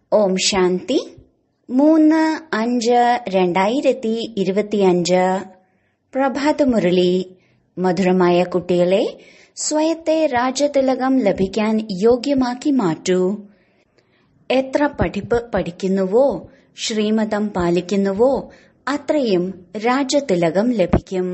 ഓം ശാന്തി മൂന്ന് അഞ്ച് രണ്ടായിരത്തി ഇരുപത്തിയഞ്ച് പ്രഭാതമുരളി മധുരമായ കുട്ടികളെ സ്വയത്തെ രാജതിലകം ലഭിക്കാൻ യോഗ്യമാക്കി മാറ്റൂ എത്ര പഠിപ്പ് പഠിക്കുന്നുവോ ശ്രീമതം പാലിക്കുന്നുവോ അത്രയും രാജതിലകം ലഭിക്കും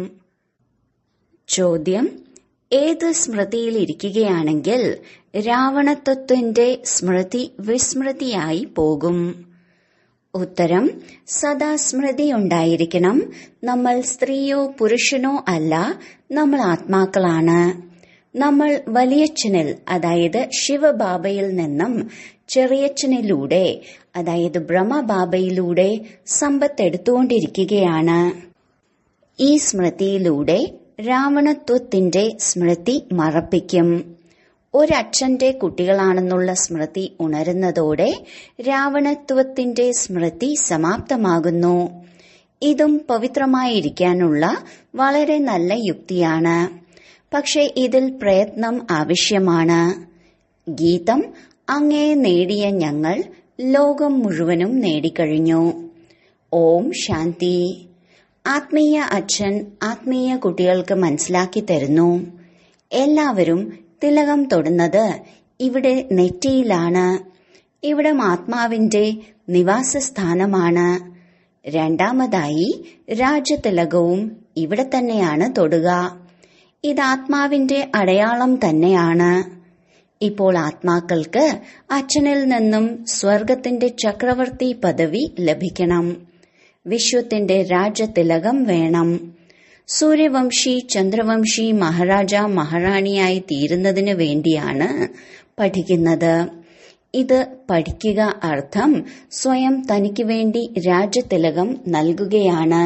ചോദ്യം ഏത് സ്മൃതിയിലിരിക്കുകയാണെങ്കിൽ രാവണത്വത്തിന്റെ സ്മൃതി വിസ്മൃതിയായി പോകും ഉത്തരം സദാ സ്മൃതി ഉണ്ടായിരിക്കണം നമ്മൾ സ്ത്രീയോ പുരുഷനോ അല്ല നമ്മൾ ആത്മാക്കളാണ് നമ്മൾ വലിയച്ഛനിൽ അതായത് ശിവബാബയിൽ നിന്നും ചെറിയച്ഛനിലൂടെ അതായത് ബ്രഹ്മബാബയിലൂടെ സമ്പത്തെടുത്തുകൊണ്ടിരിക്കുകയാണ് ഈ സ്മൃതിയിലൂടെ രാവണത്വത്തിന്റെ സ്മൃതി മറപ്പിക്കും ഒരച്ഛന്റെ കുട്ടികളാണെന്നുള്ള സ്മൃതി ഉണരുന്നതോടെ രാവണത്വത്തിന്റെ സ്മൃതി സമാപ്തമാകുന്നു ഇതും പവിത്രമായിരിക്കാനുള്ള വളരെ നല്ല യുക്തിയാണ് പക്ഷെ ഇതിൽ പ്രയത്നം ആവശ്യമാണ് ഗീതം അങ്ങേ നേടിയ ഞങ്ങൾ ലോകം മുഴുവനും നേടിക്കഴിഞ്ഞു ഓം ശാന്തി ആത്മീയ അച്ഛൻ ആത്മീയ കുട്ടികൾക്ക് മനസ്സിലാക്കി തരുന്നു എല്ലാവരും തിലകം തൊടുന്നത് ഇവിടെ നെറ്റിയിലാണ് ഇവിടെ ആത്മാവിന്റെ നിവാസസ്ഥാനമാണ് രണ്ടാമതായി രാജതിലകവും ഇവിടെ തന്നെയാണ് തൊടുക ഇത് ആത്മാവിന്റെ അടയാളം തന്നെയാണ് ഇപ്പോൾ ആത്മാക്കൾക്ക് അച്ഛനിൽ നിന്നും സ്വർഗത്തിന്റെ ചക്രവർത്തി പദവി ലഭിക്കണം വിശ്വത്തിന്റെ രാജതിലകം വേണം സൂര്യവംശി ചന്ദ്രവംശി മഹാരാജ മഹാറാണിയായി തീരുന്നതിന് വേണ്ടിയാണ് പഠിക്കുന്നത് ഇത് പഠിക്കുക അർത്ഥം സ്വയം തനിക്ക് വേണ്ടി രാജതിലകം നൽകുകയാണ്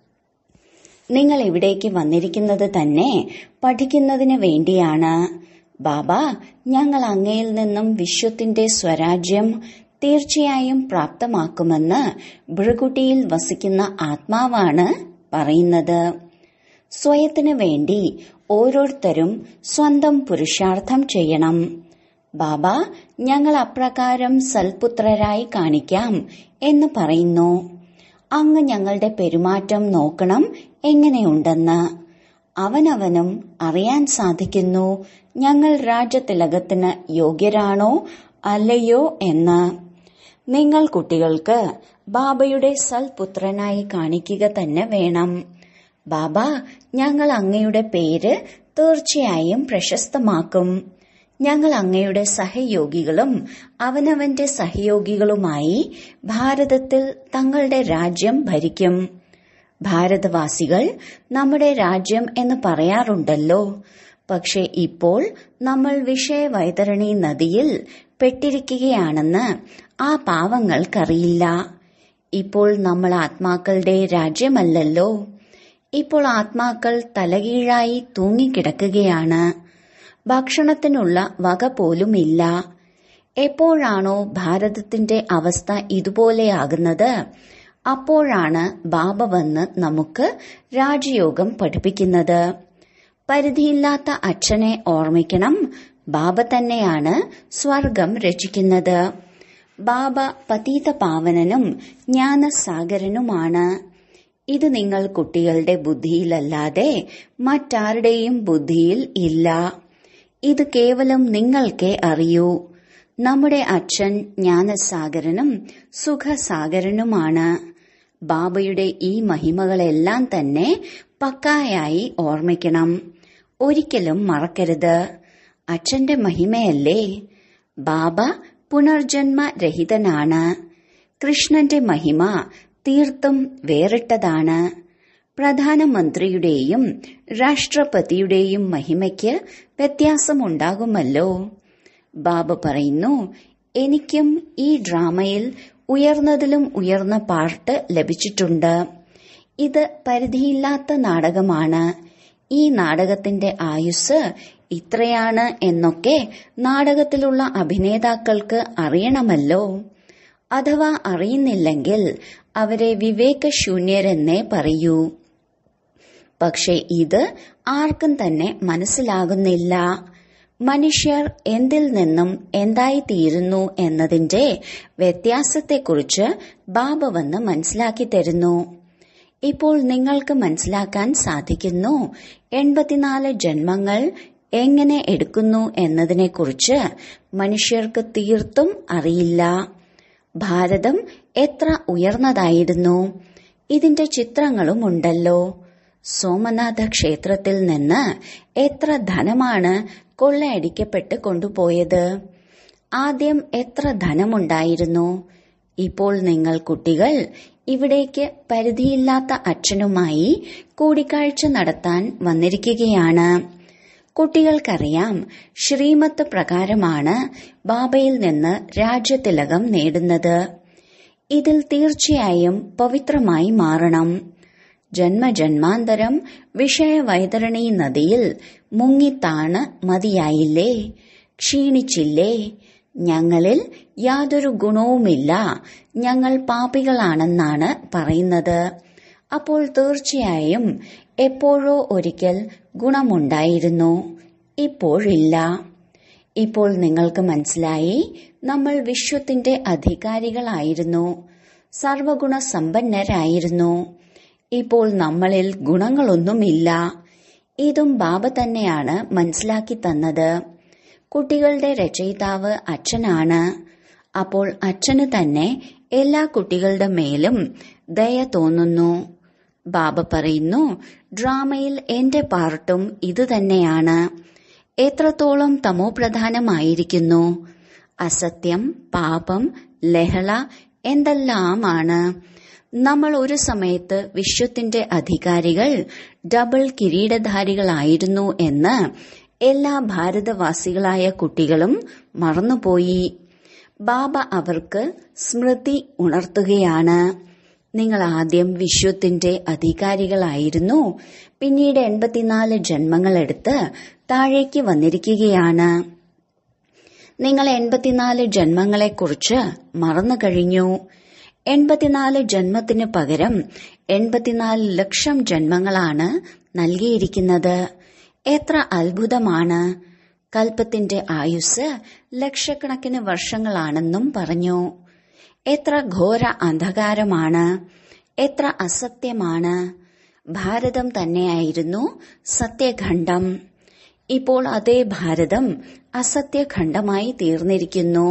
നിങ്ങൾ ഇവിടേക്ക് വന്നിരിക്കുന്നത് തന്നെ പഠിക്കുന്നതിന് വേണ്ടിയാണ് ബാബ ഞങ്ങൾ അങ്ങയിൽ നിന്നും വിശ്വത്തിന്റെ സ്വരാജ്യം തീർച്ചയായും പ്രാപ്തമാക്കുമെന്ന് ഭൃകുട്ടിയിൽ വസിക്കുന്ന ആത്മാവാണ് പറയുന്നത് സ്വയത്തിനു വേണ്ടി ഓരോരുത്തരും സ്വന്തം പുരുഷാർത്ഥം ചെയ്യണം ബാബ ഞങ്ങൾ അപ്രകാരം സൽപുത്രരായി കാണിക്കാം എന്ന് പറയുന്നു അങ്ങ് ഞങ്ങളുടെ പെരുമാറ്റം നോക്കണം എങ്ങനെയുണ്ടെന്ന് അവനവനും അറിയാൻ സാധിക്കുന്നു ഞങ്ങൾ രാജതിലകത്തിന് യോഗ്യരാണോ അല്ലയോ എന്ന് നിങ്ങൾ കുട്ടികൾക്ക് ബാബയുടെ സൽപുത്രനായി കാണിക്കുക തന്നെ വേണം ബാബ ഞങ്ങൾ അങ്ങയുടെ പേര് തീർച്ചയായും പ്രശസ്തമാക്കും ഞങ്ങൾ അങ്ങയുടെ സഹയോഗികളും അവനവന്റെ സഹയോഗികളുമായി ഭാരതത്തിൽ തങ്ങളുടെ രാജ്യം ഭരിക്കും ഭാരതവാസികൾ നമ്മുടെ രാജ്യം എന്ന് പറയാറുണ്ടല്ലോ പക്ഷെ ഇപ്പോൾ നമ്മൾ വിഷയവൈതരണി നദിയിൽ പെട്ടിരിക്കുകയാണെന്ന് ആ പാവങ്ങൾക്കറിയില്ല ഇപ്പോൾ നമ്മൾ ആത്മാക്കളുടെ രാജ്യമല്ലല്ലോ ഇപ്പോൾ ആത്മാക്കൾ തലകീഴായി തൂങ്ങിക്കിടക്കുകയാണ് ഭക്ഷണത്തിനുള്ള വക പോലുമില്ല എപ്പോഴാണോ ഭാരതത്തിന്റെ അവസ്ഥ ഇതുപോലെയാകുന്നത് അപ്പോഴാണ് ബാബ വന്ന് നമുക്ക് രാജയോഗം പഠിപ്പിക്കുന്നത് പരിധിയില്ലാത്ത അച്ഛനെ ഓർമ്മിക്കണം ബാബ തന്നെയാണ് സ്വർഗം രചിക്കുന്നത് ബാബ പതീത പാവനനും ജ്ഞാനസാഗരനുമാണ് ഇത് നിങ്ങൾ കുട്ടികളുടെ ബുദ്ധിയിലല്ലാതെ മറ്റാരുടെയും ബുദ്ധിയിൽ ഇല്ല ഇത് കേവലം നിങ്ങൾക്കേ അറിയൂ നമ്മുടെ അച്ഛൻ ജ്ഞാനസാഗരനും സുഖസാഗരനുമാണ് ബാബയുടെ ഈ മഹിമകളെല്ലാം തന്നെ പക്കായായി ഓർമ്മിക്കണം ഒരിക്കലും മറക്കരുത് അച്ഛന്റെ മഹിമയല്ലേ ബാബ പുനർജന്മ രഹിതനാണ് കൃഷ്ണന്റെ മഹിമ തീർത്തും വേറിട്ടതാണ് പ്രധാനമന്ത്രിയുടെയും രാഷ്ട്രപതിയുടെയും മഹിമയ്ക്ക് വ്യത്യാസമുണ്ടാകുമല്ലോ ബാബ പറയുന്നു എനിക്കും ഈ ഡ്രാമയിൽ ഉയർന്നതിലും ഉയർന്ന പാർട്ട് ലഭിച്ചിട്ടുണ്ട് ഇത് പരിധിയില്ലാത്ത നാടകമാണ് ഈ നാടകത്തിന്റെ ആയുസ് ഇത്രയാണ് എന്നൊക്കെ നാടകത്തിലുള്ള അഭിനേതാക്കൾക്ക് അറിയണമല്ലോ അഥവാ അറിയുന്നില്ലെങ്കിൽ അവരെ വിവേകശൂന്യരെന്നേ പറയൂ പക്ഷെ ഇത് ആർക്കും തന്നെ മനസ്സിലാകുന്നില്ല മനുഷ്യർ എന്തിൽ നിന്നും എന്തായിത്തീരുന്നു എന്നതിന്റെ വ്യത്യാസത്തെക്കുറിച്ച് ബാബ വന്ന് മനസ്സിലാക്കി തരുന്നു ഇപ്പോൾ നിങ്ങൾക്ക് മനസ്സിലാക്കാൻ സാധിക്കുന്നു എൺപത്തിനാല് ജന്മങ്ങൾ എങ്ങനെ എടുക്കുന്നു എന്നതിനെക്കുറിച്ച് മനുഷ്യർക്ക് തീർത്തും അറിയില്ല ഭാരതം എത്ര ഉയർന്നതായിരുന്നു ഇതിന്റെ ചിത്രങ്ങളും ഉണ്ടല്ലോ സോമനാഥ ക്ഷേത്രത്തിൽ നിന്ന് എത്ര ധനമാണ് കൊള്ളയടിക്കപ്പെട്ട് കൊണ്ടുപോയത് ആദ്യം എത്ര ധനമുണ്ടായിരുന്നു ഇപ്പോൾ നിങ്ങൾ കുട്ടികൾ ഇവിടേക്ക് പരിധിയില്ലാത്ത അച്ഛനുമായി കൂടിക്കാഴ്ച നടത്താൻ വന്നിരിക്കുകയാണ് കുട്ടികൾക്കറിയാം ശ്രീമത്ത് പ്രകാരമാണ് ബാബയിൽ നിന്ന് രാജ്യതിലകം നേടുന്നത് ഇതിൽ തീർച്ചയായും പവിത്രമായി മാറണം ജന്മജന്മാന്തരം വിഷയവൈതരണി നദിയിൽ മുങ്ങിത്താണ് മതിയായില്ലേ ക്ഷീണിച്ചില്ലേ ഞങ്ങളിൽ യാതൊരു ഗുണവുമില്ല ഞങ്ങൾ പാപികളാണെന്നാണ് പറയുന്നത് അപ്പോൾ തീർച്ചയായും എപ്പോഴോ ഒരിക്കൽ ഗുണമുണ്ടായിരുന്നു ഇപ്പോഴില്ല ഇപ്പോൾ നിങ്ങൾക്ക് മനസ്സിലായി നമ്മൾ വിശ്വത്തിന്റെ അധികാരികളായിരുന്നു സർവഗുണ സമ്പന്നരായിരുന്നു ഇപ്പോൾ നമ്മളിൽ ഗുണങ്ങളൊന്നുമില്ല ഇതും ബാബ തന്നെയാണ് മനസ്സിലാക്കി തന്നത് കുട്ടികളുടെ രചയിതാവ് അച്ഛനാണ് അപ്പോൾ അച്ഛന് തന്നെ എല്ലാ കുട്ടികളുടെ മേലും ദയ തോന്നുന്നു ബാബ പറയുന്നു ഡ്രാമയിൽ എന്റെ പാർട്ടും ഇതുതന്നെയാണ് എത്രത്തോളം തമോപ്രധാനമായിരിക്കുന്നു അസത്യം പാപം ലഹള എന്തെല്ലാമാണ് നമ്മൾ ഒരു സമയത്ത് വിശ്വത്തിന്റെ അധികാരികൾ ഡബിൾ കിരീടധാരികളായിരുന്നു എന്ന് എല്ലാ ഭാരതവാസികളായ കുട്ടികളും മറന്നുപോയി ബാബ അവർക്ക് സ്മൃതി ഉണർത്തുകയാണ് നിങ്ങൾ ആദ്യം വിശ്വത്തിന്റെ അധികാരികളായിരുന്നു പിന്നീട് എൺപത്തിനാല് ജന്മങ്ങളെടുത്ത് താഴേക്ക് വന്നിരിക്കുകയാണ് നിങ്ങൾ എൺപത്തിനാല് ജന്മങ്ങളെക്കുറിച്ച് മറന്നു കഴിഞ്ഞു എൺപത്തിനാല് ജന്മത്തിന് പകരം എൺപത്തിനാല് ലക്ഷം ജന്മങ്ങളാണ് നൽകിയിരിക്കുന്നത് എത്ര അത്ഭുതമാണ് കൽപ്പത്തിന്റെ ആയുസ് ലക്ഷക്കണക്കിന് വർഷങ്ങളാണെന്നും പറഞ്ഞു എത്ര ഘോര അന്ധകാരമാണ് എത്ര അസത്യമാണ് ഭാരതം തന്നെയായിരുന്നു സത്യഖണ്ഡം ഇപ്പോൾ അതേ ഭാരതം അസത്യഖണ്ഡമായി തീർന്നിരിക്കുന്നു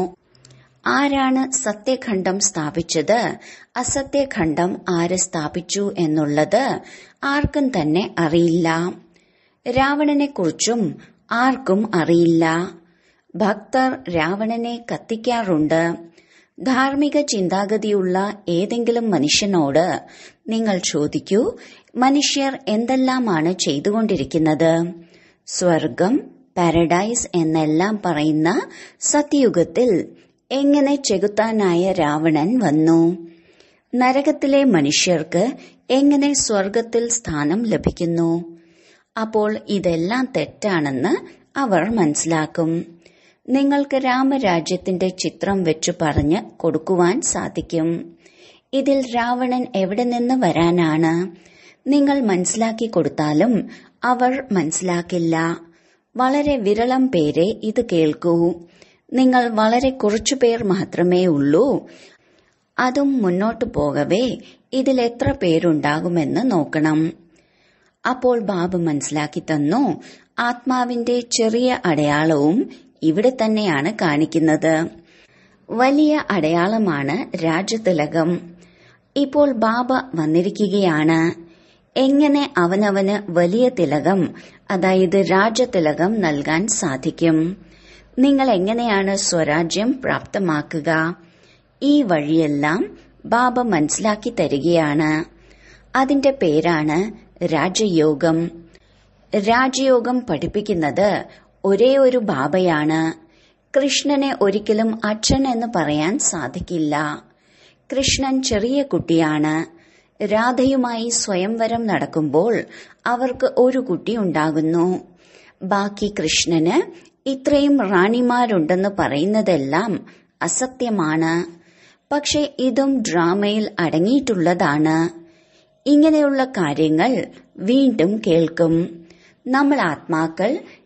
ആരാണ് സത്യഖണ്ഡം സ്ഥാപിച്ചത് അസത്യഖണ്ഡം ആര് സ്ഥാപിച്ചു എന്നുള്ളത് ആർക്കും തന്നെ അറിയില്ല രാവണനെക്കുറിച്ചും ആർക്കും അറിയില്ല ഭക്തർ രാവണനെ കത്തിക്കാറുണ്ട് ധാർമ്മിക ചിന്താഗതിയുള്ള ഏതെങ്കിലും മനുഷ്യനോട് നിങ്ങൾ ചോദിക്കൂ മനുഷ്യർ എന്തെല്ലാമാണ് ചെയ്തുകൊണ്ടിരിക്കുന്നത് സ്വർഗം പാരഡൈസ് എന്നെല്ലാം പറയുന്ന സത്യയുഗത്തിൽ എങ്ങനെ ചെകുത്താനായ രാവണൻ വന്നു നരകത്തിലെ മനുഷ്യർക്ക് എങ്ങനെ സ്വർഗത്തിൽ സ്ഥാനം ലഭിക്കുന്നു അപ്പോൾ ഇതെല്ലാം തെറ്റാണെന്ന് അവർ മനസ്സിലാക്കും നിങ്ങൾക്ക് രാമരാജ്യത്തിന്റെ ചിത്രം വെച്ച് പറഞ്ഞ് കൊടുക്കുവാൻ സാധിക്കും ഇതിൽ രാവണൻ എവിടെ നിന്ന് വരാനാണ് നിങ്ങൾ മനസ്സിലാക്കി കൊടുത്താലും അവർ മനസ്സിലാക്കില്ല വളരെ വിരളം പേരെ ഇത് കേൾക്കൂ നിങ്ങൾ വളരെ കുറച്ചു പേർ മാത്രമേ ഉള്ളൂ അതും മുന്നോട്ടു പോകവേ ഇതിൽ എത്ര പേരുണ്ടാകുമെന്ന് നോക്കണം അപ്പോൾ ബാബു മനസ്സിലാക്കി തന്നു ആത്മാവിന്റെ ചെറിയ അടയാളവും ഇവിടെ തന്നെയാണ് കാണിക്കുന്നത് വലിയ അടയാളമാണ് രാജതിലകം ഇപ്പോൾ ബാബ വന്നിരിക്കുകയാണ് എങ്ങനെ അവനവന് വലിയ തിലകം അതായത് രാജതിലകം നൽകാൻ സാധിക്കും നിങ്ങൾ എങ്ങനെയാണ് സ്വരാജ്യം പ്രാപ്തമാക്കുക ഈ വഴിയെല്ലാം ബാബ മനസ്സിലാക്കി തരികയാണ് അതിന്റെ പേരാണ് രാജയോഗം രാജയോഗം പഠിപ്പിക്കുന്നത് ഒരേ ഒരു ബാബയാണ് കൃഷ്ണനെ ഒരിക്കലും അച്ഛൻ എന്ന് പറയാൻ സാധിക്കില്ല കൃഷ്ണൻ ചെറിയ കുട്ടിയാണ് രാധയുമായി സ്വയംവരം നടക്കുമ്പോൾ അവർക്ക് ഒരു കുട്ടി ഉണ്ടാകുന്നു ബാക്കി കൃഷ്ണന് ഇത്രയും റാണിമാരുണ്ടെന്ന് പറയുന്നതെല്ലാം അസത്യമാണ് പക്ഷെ ഇതും ഡ്രാമയിൽ അടങ്ങിയിട്ടുള്ളതാണ് ഇങ്ങനെയുള്ള കാര്യങ്ങൾ വീണ്ടും കേൾക്കും നമ്മൾ ആത്മാക്കൾ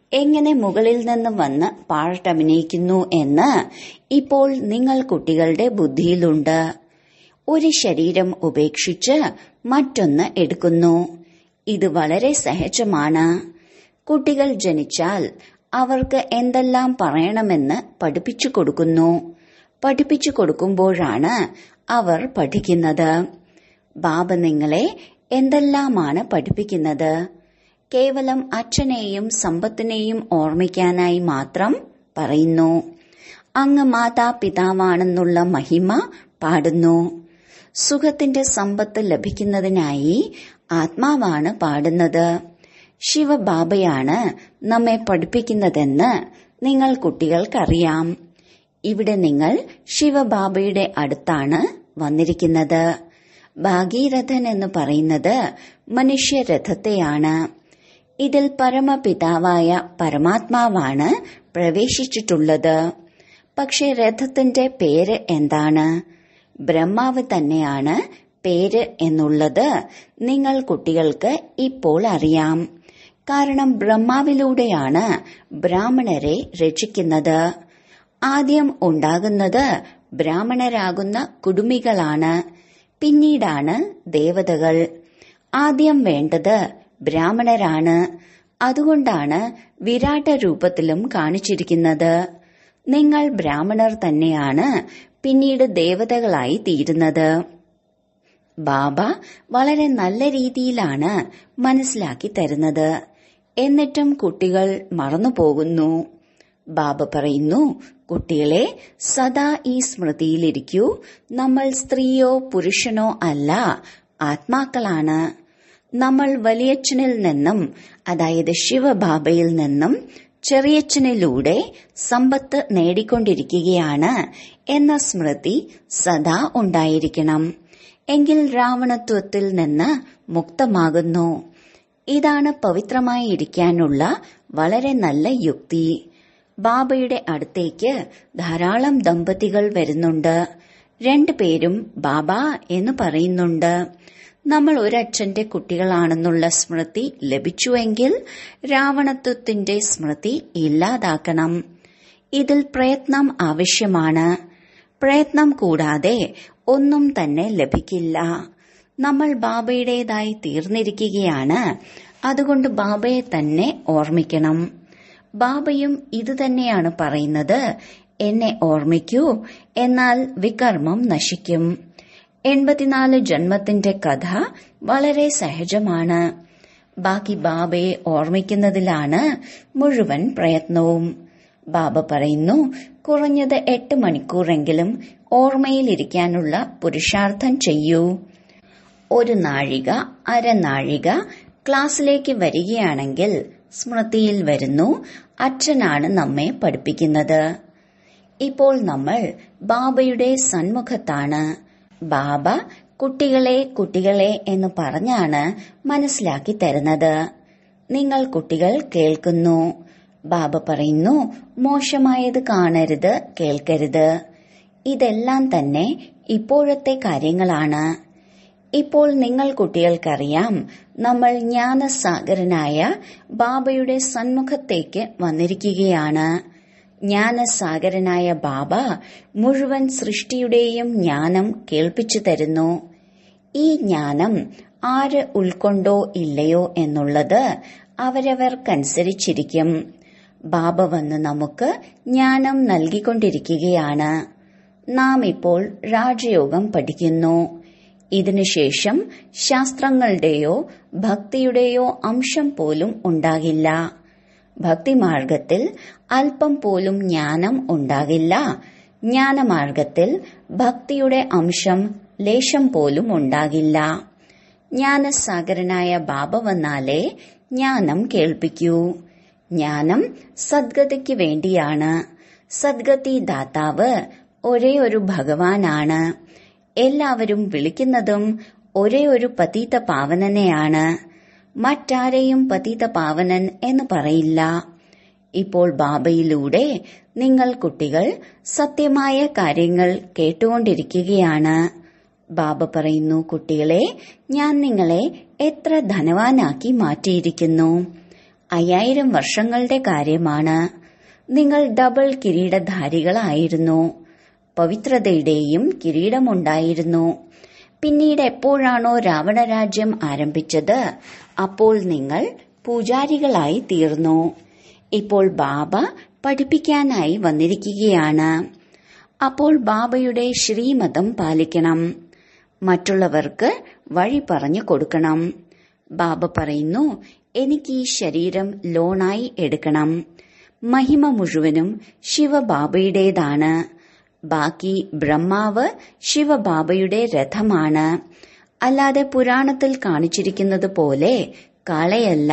എങ്ങനെ മുകളിൽ നിന്ന് വന്ന് പാട്ടഭിനയിക്കുന്നു എന്ന് ഇപ്പോൾ നിങ്ങൾ കുട്ടികളുടെ ബുദ്ധിയിലുണ്ട് ഒരു ശരീരം ഉപേക്ഷിച്ച് മറ്റൊന്ന് എടുക്കുന്നു ഇത് വളരെ സഹജമാണ് കുട്ടികൾ ജനിച്ചാൽ അവർക്ക് എന്തെല്ലാം പറയണമെന്ന് പഠിപ്പിച്ചു കൊടുക്കുന്നു പഠിപ്പിച്ചു കൊടുക്കുമ്പോഴാണ് അവർ പഠിക്കുന്നത് ബാബ നിങ്ങളെ എന്തെല്ലാമാണ് പഠിപ്പിക്കുന്നത് കേവലം അച്ഛനെയും സമ്പത്തിനെയും ഓർമ്മിക്കാനായി മാത്രം പറയുന്നു അങ്ങ് മാതാപിതാവാണെന്നുള്ള മഹിമ പാടുന്നു സുഖത്തിന്റെ സമ്പത്ത് ലഭിക്കുന്നതിനായി ആത്മാവാണ് പാടുന്നത് ശിവബാബയാണ് നമ്മെ പഠിപ്പിക്കുന്നതെന്ന് നിങ്ങൾ കുട്ടികൾക്കറിയാം ഇവിടെ നിങ്ങൾ ശിവബാബയുടെ അടുത്താണ് വന്നിരിക്കുന്നത് ഭാഗീരഥൻ എന്ന് പറയുന്നത് മനുഷ്യരഥത്തെയാണ് ഇതിൽ പരമപിതാവായ പരമാത്മാവാണ് പ്രവേശിച്ചിട്ടുള്ളത് പക്ഷെ രഥത്തിന്റെ പേര് എന്താണ് ബ്രഹ്മാവ് തന്നെയാണ് പേര് എന്നുള്ളത് നിങ്ങൾ കുട്ടികൾക്ക് ഇപ്പോൾ അറിയാം കാരണം ബ്രഹ്മാവിലൂടെയാണ് ബ്രാഹ്മണരെ രക്ഷിക്കുന്നത് ആദ്യം ഉണ്ടാകുന്നത് ബ്രാഹ്മണരാകുന്ന കുടുമികളാണ് പിന്നീടാണ് ദേവതകൾ ആദ്യം വേണ്ടത് ബ്രാഹ്മണരാണ് അതുകൊണ്ടാണ് വിരാട്ട രൂപത്തിലും കാണിച്ചിരിക്കുന്നത് നിങ്ങൾ ബ്രാഹ്മണർ തന്നെയാണ് പിന്നീട് ദേവതകളായി തീരുന്നത് ബാബ വളരെ നല്ല രീതിയിലാണ് മനസ്സിലാക്കി തരുന്നത് എന്നിട്ടും കുട്ടികൾ മറന്നുപോകുന്നു ബാബ പറയുന്നു കുട്ടികളെ സദാ ഈ സ്മൃതിയിലിരിക്കൂ നമ്മൾ സ്ത്രീയോ പുരുഷനോ അല്ല ആത്മാക്കളാണ് നമ്മൾ വലിയച്ഛനിൽ നിന്നും അതായത് ശിവബാബയിൽ നിന്നും ചെറിയച്ഛനിലൂടെ സമ്പത്ത് നേടിക്കൊണ്ടിരിക്കുകയാണ് എന്ന സ്മൃതി സദാ ഉണ്ടായിരിക്കണം എങ്കിൽ രാവണത്വത്തിൽ നിന്ന് മുക്തമാകുന്നു ഇതാണ് പവിത്രമായി ഇരിക്കാനുള്ള വളരെ നല്ല യുക്തി ബാബയുടെ അടുത്തേക്ക് ധാരാളം ദമ്പതികൾ വരുന്നുണ്ട് രണ്ടുപേരും ബാബ എന്ന് പറയുന്നുണ്ട് നമ്മൾ ഒരച്ഛന്റെ കുട്ടികളാണെന്നുള്ള സ്മൃതി ലഭിച്ചുവെങ്കിൽ രാവണത്വത്തിന്റെ സ്മൃതി ഇല്ലാതാക്കണം ഇതിൽ പ്രയത്നം ആവശ്യമാണ് പ്രയത്നം കൂടാതെ ഒന്നും തന്നെ ലഭിക്കില്ല നമ്മൾ ബാബയുടേതായി തീർന്നിരിക്കുകയാണ് അതുകൊണ്ട് ബാബയെ തന്നെ ഓർമ്മിക്കണം ബാബയും ഇതുതന്നെയാണ് പറയുന്നത് എന്നെ ഓർമ്മിക്കൂ എന്നാൽ വികർമ്മം നശിക്കും എൺപത്തിനാല് ജന്മത്തിന്റെ കഥ വളരെ സഹജമാണ് ബാക്കി ബാബയെ ഓർമ്മിക്കുന്നതിലാണ് മുഴുവൻ പ്രയത്നവും ബാബ പറയുന്നു കുറഞ്ഞത് എട്ട് മണിക്കൂറെങ്കിലും ഓർമ്മയിലിരിക്കാനുള്ള പുരുഷാർത്ഥം ചെയ്യൂ ഒരു നാഴിക അരനാഴിക ക്ലാസ്സിലേക്ക് വരികയാണെങ്കിൽ സ്മൃതിയിൽ വരുന്നു അച്ഛനാണ് നമ്മെ പഠിപ്പിക്കുന്നത് ഇപ്പോൾ നമ്മൾ ബാബയുടെ സന്മുഖത്താണ് ബാബ കുട്ടികളെ കുട്ടികളെ എന്ന് പറഞ്ഞാണ് മനസ്സിലാക്കി തരുന്നത് നിങ്ങൾ കുട്ടികൾ കേൾക്കുന്നു ബാബ പറയുന്നു മോശമായത് കാണരുത് കേൾക്കരുത് ഇതെല്ലാം തന്നെ ഇപ്പോഴത്തെ കാര്യങ്ങളാണ് ഇപ്പോൾ നിങ്ങൾ കുട്ടികൾക്കറിയാം നമ്മൾ ജ്ഞാനസാഗരനായ ബാബയുടെ സന്മുഖത്തേക്ക് വന്നിരിക്കുകയാണ് ജ്ഞാനസാഗരനായ ബാബ മുഴുവൻ സൃഷ്ടിയുടെയും ജ്ഞാനം കേൾപ്പിച്ചു തരുന്നു ഈ ജ്ഞാനം ആര് ഉൾക്കൊണ്ടോ ഇല്ലയോ എന്നുള്ളത് അവരവർക്കനുസരിച്ചിരിക്കും ബാബ വന്ന് നമുക്ക് ജ്ഞാനം നൽകിക്കൊണ്ടിരിക്കുകയാണ് നാം ഇപ്പോൾ രാജയോഗം പഠിക്കുന്നു ഇതിനുശേഷം ശാസ്ത്രങ്ങളുടെയോ ഭക്തിയുടെയോ അംശം പോലും ഉണ്ടാകില്ല ഭക്തിമാർഗത്തിൽ അല്പം പോലും ജ്ഞാനം ഉണ്ടാകില്ല ജ്ഞാനമാർഗത്തിൽ ഭക്തിയുടെ അംശം ലേശം പോലും ഉണ്ടാകില്ല ജ്ഞാനസാഗരനായ ബാബ വന്നാലേ ജ്ഞാനം കേൾപ്പിക്കൂ ജ്ഞാനം സദ്ഗതിക്ക് വേണ്ടിയാണ് സദ്ഗതി ദാതാവ് ഒരേ ഒരു ഭഗവാനാണ് എല്ലാവരും വിളിക്കുന്നതും ഒരേ ഒരു പതീത പാവനനെയാണ് മറ്റാരെയും പതീത പാവനൻ എന്ന് പറയില്ല ഇപ്പോൾ ബാബയിലൂടെ നിങ്ങൾ കുട്ടികൾ സത്യമായ കാര്യങ്ങൾ കേട്ടുകൊണ്ടിരിക്കുകയാണ് ബാബ പറയുന്നു കുട്ടികളെ ഞാൻ നിങ്ങളെ എത്ര ധനവാനാക്കി മാറ്റിയിരിക്കുന്നു അയ്യായിരം വർഷങ്ങളുടെ കാര്യമാണ് നിങ്ങൾ ഡബിൾ കിരീടധാരികളായിരുന്നു പവിത്രതയുടെയും കിരീടമുണ്ടായിരുന്നു പിന്നീട് എപ്പോഴാണോ രാവണരാജ്യം ആരംഭിച്ചത് അപ്പോൾ നിങ്ങൾ പൂജാരികളായി തീർന്നു ഇപ്പോൾ ബാബ പഠിപ്പിക്കാനായി വന്നിരിക്കുകയാണ് അപ്പോൾ ബാബയുടെ ശ്രീമതം പാലിക്കണം മറ്റുള്ളവർക്ക് വഴി പറഞ്ഞു കൊടുക്കണം ബാബ പറയുന്നു എനിക്ക് ഈ ശരീരം ലോണായി എടുക്കണം മഹിമ മുഴുവനും ശിവബാബയുടേതാണ് ബാക്കി ബ്രഹ്മാവ് ശിവബാബയുടെ രഥമാണ് അല്ലാതെ പുരാണത്തിൽ കാണിച്ചിരിക്കുന്നത് പോലെ കാളയല്ല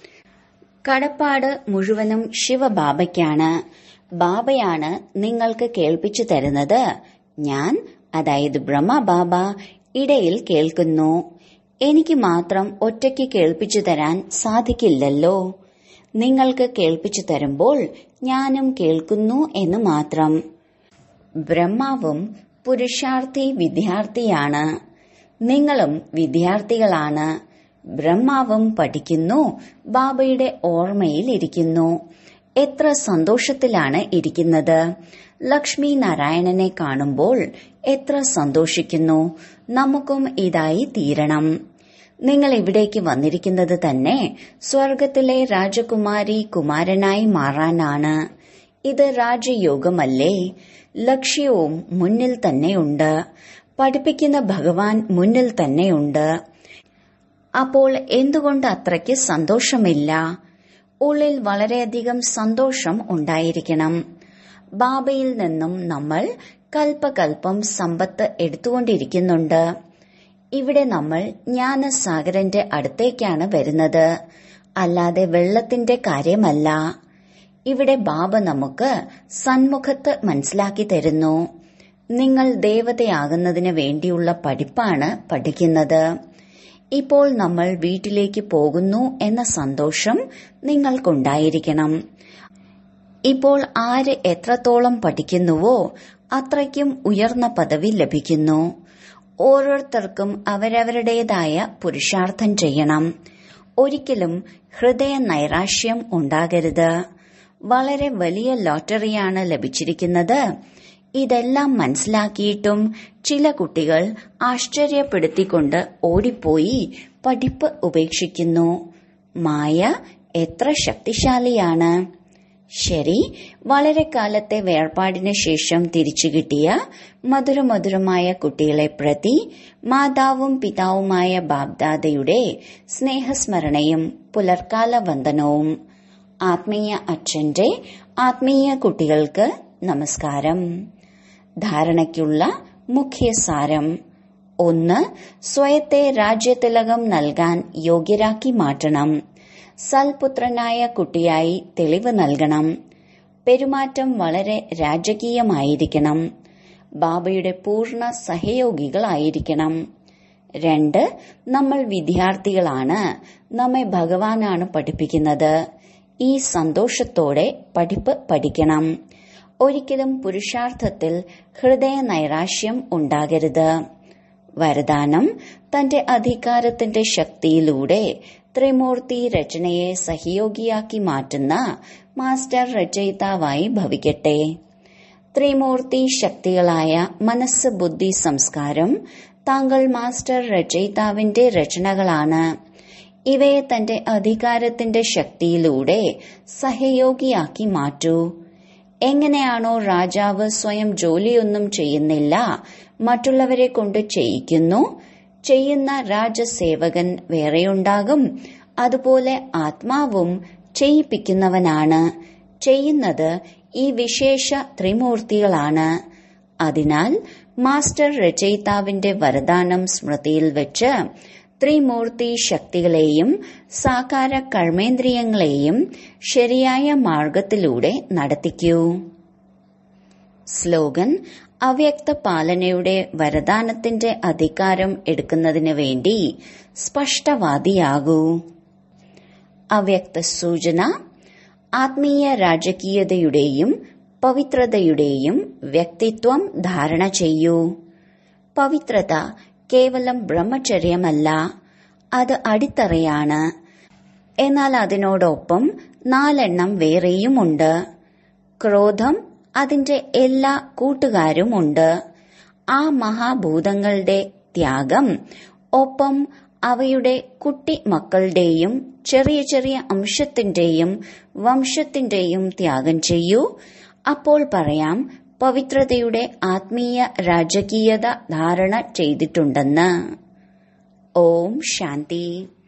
കടപ്പാട് മുഴുവനും ശിവബാബയ്ക്കാണ് ബാബയാണ് നിങ്ങൾക്ക് കേൾപ്പിച്ചു തരുന്നത് ഞാൻ അതായത് ബ്രഹ്മബാബ ഇടയിൽ കേൾക്കുന്നു എനിക്ക് മാത്രം ഒറ്റയ്ക്ക് കേൾപ്പിച്ചു തരാൻ സാധിക്കില്ലല്ലോ നിങ്ങൾക്ക് കേൾപ്പിച്ചു തരുമ്പോൾ ഞാനും കേൾക്കുന്നു എന്ന് മാത്രം ബ്രഹ്മാവും പുരുഷാർത്ഥി വിദ്യാർത്ഥിയാണ് നിങ്ങളും വിദ്യാർത്ഥികളാണ് ബ്രഹ്മാവും പഠിക്കുന്നു ബാബയുടെ ഓർമ്മയിൽ ഇരിക്കുന്നു എത്ര സന്തോഷത്തിലാണ് ഇരിക്കുന്നത് ലക്ഷ്മി നാരായണനെ കാണുമ്പോൾ എത്ര സന്തോഷിക്കുന്നു നമുക്കും ഇതായി തീരണം നിങ്ങൾ ഇവിടേക്ക് വന്നിരിക്കുന്നത് തന്നെ സ്വർഗത്തിലെ രാജകുമാരി കുമാരനായി മാറാനാണ് ഇത് രാജയോഗമല്ലേ ലക്ഷ്യവും മുന്നിൽ തന്നെയുണ്ട് പഠിപ്പിക്കുന്ന ഭഗവാൻ മുന്നിൽ തന്നെയുണ്ട് അപ്പോൾ എന്തുകൊണ്ട് അത്രയ്ക്ക് സന്തോഷമില്ല ഉള്ളിൽ വളരെയധികം സന്തോഷം ഉണ്ടായിരിക്കണം ബാബയിൽ നിന്നും നമ്മൾ കൽപ്പകൽപ്പം സമ്പത്ത് എടുത്തുകൊണ്ടിരിക്കുന്നുണ്ട് ഇവിടെ നമ്മൾ ജ്ഞാനസാഗരന്റെ അടുത്തേക്കാണ് വരുന്നത് അല്ലാതെ വെള്ളത്തിന്റെ കാര്യമല്ല ഇവിടെ ബാബ നമുക്ക് സന്മുഖത്ത് മനസ്സിലാക്കി തരുന്നു നിങ്ങൾ ദേവതയാകുന്നതിന് വേണ്ടിയുള്ള പഠിപ്പാണ് പഠിക്കുന്നത് ഇപ്പോൾ നമ്മൾ വീട്ടിലേക്ക് പോകുന്നു എന്ന സന്തോഷം നിങ്ങൾക്കുണ്ടായിരിക്കണം ഇപ്പോൾ ആര് എത്രത്തോളം പഠിക്കുന്നുവോ അത്രയ്ക്കും ഉയർന്ന പദവി ലഭിക്കുന്നു ഓരോരുത്തർക്കും അവരവരുടേതായ പുരുഷാർത്ഥം ചെയ്യണം ഒരിക്കലും ഹൃദയ നൈരാശ്യം ഉണ്ടാകരുത് വളരെ വലിയ ലോട്ടറിയാണ് ലഭിച്ചിരിക്കുന്നത് ഇതെല്ലാം മനസ്സിലാക്കിയിട്ടും ചില കുട്ടികൾ ആശ്ചര്യപ്പെടുത്തിക്കൊണ്ട് ഓടിപ്പോയി പഠിപ്പ് ഉപേക്ഷിക്കുന്നു മായ എത്ര ശക്തിശാലിയാണ് ശരി വളരെ കാലത്തെ വേർപാടിന് ശേഷം തിരിച്ചു കിട്ടിയ മധുരമധുരമായ കുട്ടികളെ പ്രതി മാതാവും പിതാവുമായ ബാബ്ദാദയുടെ സ്നേഹസ്മരണയും പുലർക്കാല വന്ദനവും ആത്മീയ അച്ഛന്റെ ആത്മീയ കുട്ടികൾക്ക് നമസ്കാരം ധാരണയ്ക്കുള്ള മുഖ്യസാരം ഒന്ന് സ്വയത്തെ രാജ്യതിലകം നൽകാൻ യോഗ്യരാക്കി മാറ്റണം സൽപുത്രനായ കുട്ടിയായി തെളിവ് നൽകണം പെരുമാറ്റം വളരെ രാജകീയമായിരിക്കണം ബാബയുടെ പൂർണ്ണ സഹയോഗികളായിരിക്കണം രണ്ട് നമ്മൾ വിദ്യാർത്ഥികളാണ് നമ്മെ ഭഗവാനാണ് പഠിപ്പിക്കുന്നത് ഈ സന്തോഷത്തോടെ പഠിപ്പ് പഠിക്കണം ഒരിക്കലും പുരുഷാർത്ഥത്തിൽ ഹൃദയ നൈരാശ്യം ഉണ്ടാകരുത് വരദാനം തന്റെ അധികാരത്തിന്റെ ശക്തിയിലൂടെ ത്രിമൂർത്തി രചനയെ സഹയോഗിയാക്കി മാറ്റുന്ന മാസ്റ്റർ രചയിതാവായി ഭവിക്കട്ടെ ത്രിമൂർത്തി ശക്തികളായ മനസ്സ് ബുദ്ധി സംസ്കാരം താങ്കൾ മാസ്റ്റർ രചയിതാവിന്റെ രചനകളാണ് ഇവയെ തന്റെ അധികാരത്തിന്റെ ശക്തിയിലൂടെ സഹയോഗിയാക്കി മാറ്റൂ എങ്ങനെയാണോ രാജാവ് സ്വയം ജോലിയൊന്നും ചെയ്യുന്നില്ല മറ്റുള്ളവരെ കൊണ്ട് ചെയ്യിക്കുന്നു ചെയ്യുന്ന രാജസേവകൻ വേറെയുണ്ടാകും അതുപോലെ ആത്മാവും ചെയ്യിപ്പിക്കുന്നവനാണ് ചെയ്യുന്നത് ഈ വിശേഷ ത്രിമൂർത്തികളാണ് അതിനാൽ മാസ്റ്റർ രചയിതാവിന്റെ വരദാനം സ്മൃതിയിൽ വെച്ച് ത്രിമൂർത്തി ശക്തികളെയും സാകാര കർമ്മേന്ദ്രിയങ്ങളെയും ശരിയായ മാർഗത്തിലൂടെ നടത്തിക്കൂ സ്ലോഗൻ അവ്യക്ത പാലനയുടെ വരദാനത്തിന്റെ അധികാരം എടുക്കുന്നതിന് വേണ്ടി സ്പഷ്ടവാദിയാകൂ അവ്യക്ത സൂചന ആത്മീയ രാജകീയതയുടെയും പവിത്രതയുടെയും വ്യക്തിത്വം ധാരണ ചെയ്യൂ പവിത്രത കേവലം ബ്രഹ്മചര്യമല്ല അത് അടിത്തറയാണ് എന്നാൽ അതിനോടൊപ്പം നാലെണ്ണം വേറെയുമുണ്ട് ക്രോധം അതിന്റെ എല്ലാ കൂട്ടുകാരുമുണ്ട് ആ മഹാഭൂതങ്ങളുടെ ത്യാഗം ഒപ്പം അവയുടെ കുട്ടി മക്കളുടെയും ചെറിയ ചെറിയ അംശത്തിന്റെയും വംശത്തിന്റെയും ത്യാഗം ചെയ്യൂ അപ്പോൾ പറയാം പവിത്രതയുടെ ആത്മീയ രാജകീയത ധാരണ ചെയ്തിട്ടുണ്ടെന്ന് ഓം ശാന്തി